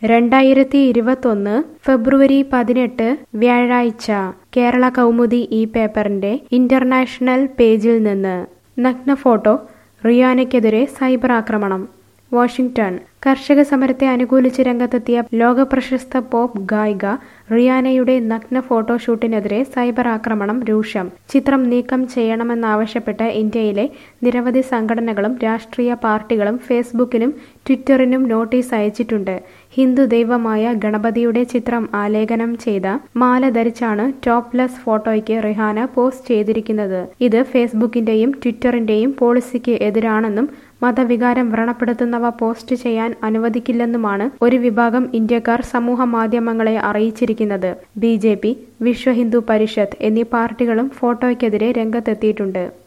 രണ്ടായിരത്തി ഇരുപത്തൊന്ന് ഫെബ്രുവരി പതിനെട്ട് വ്യാഴാഴ്ച കേരള കൗമുദി ഈ പേപ്പറിന്റെ ഇന്റർനാഷണൽ പേജിൽ നിന്ന് നഗ്ന ഫോട്ടോ റിയാനയ്ക്കെതിരെ സൈബർ ആക്രമണം വാഷിംഗ്ടൺ കർഷക സമരത്തെ അനുകൂലിച്ച് രംഗത്തെത്തിയ ലോകപ്രശസ്ത പോപ്പ് ഗായിക റിയാനയുടെ നഗ്ന ഫോട്ടോഷൂട്ടിനെതിരെ സൈബർ ആക്രമണം രൂക്ഷം ചിത്രം നീക്കം ചെയ്യണമെന്നാവശ്യപ്പെട്ട് ഇന്ത്യയിലെ നിരവധി സംഘടനകളും രാഷ്ട്രീയ പാർട്ടികളും ഫേസ്ബുക്കിലും ട്വിറ്ററിനും നോട്ടീസ് അയച്ചിട്ടുണ്ട് ഹിന്ദു ദൈവമായ ഗണപതിയുടെ ചിത്രം ആലേഖനം ചെയ്ത മാല ധരിച്ചാണ് ടോപ്ലെസ് ഫോട്ടോയ്ക്ക് റിഹാന പോസ്റ്റ് ചെയ്തിരിക്കുന്നത് ഇത് ഫേസ്ബുക്കിന്റെയും ട്വിറ്ററിന്റെയും പോളിസിക്ക് എതിരാണെന്നും മതവികാരം വ്രണപ്പെടുത്തുന്നവ പോസ്റ്റ് ചെയ്യാൻ അനുവദിക്കില്ലെന്നുമാണ് ഒരു വിഭാഗം ഇന്ത്യക്കാർ സമൂഹ മാധ്യമങ്ങളെ അറിയിച്ചിരിക്കുന്നത് B J P Vishwa Hindu Parishad എന്നീ പാർട്ടികളും ഫോട്ടോയ്ക്കെതിരെ രംഗത്തെത്തിയിട്ടുണ്ട്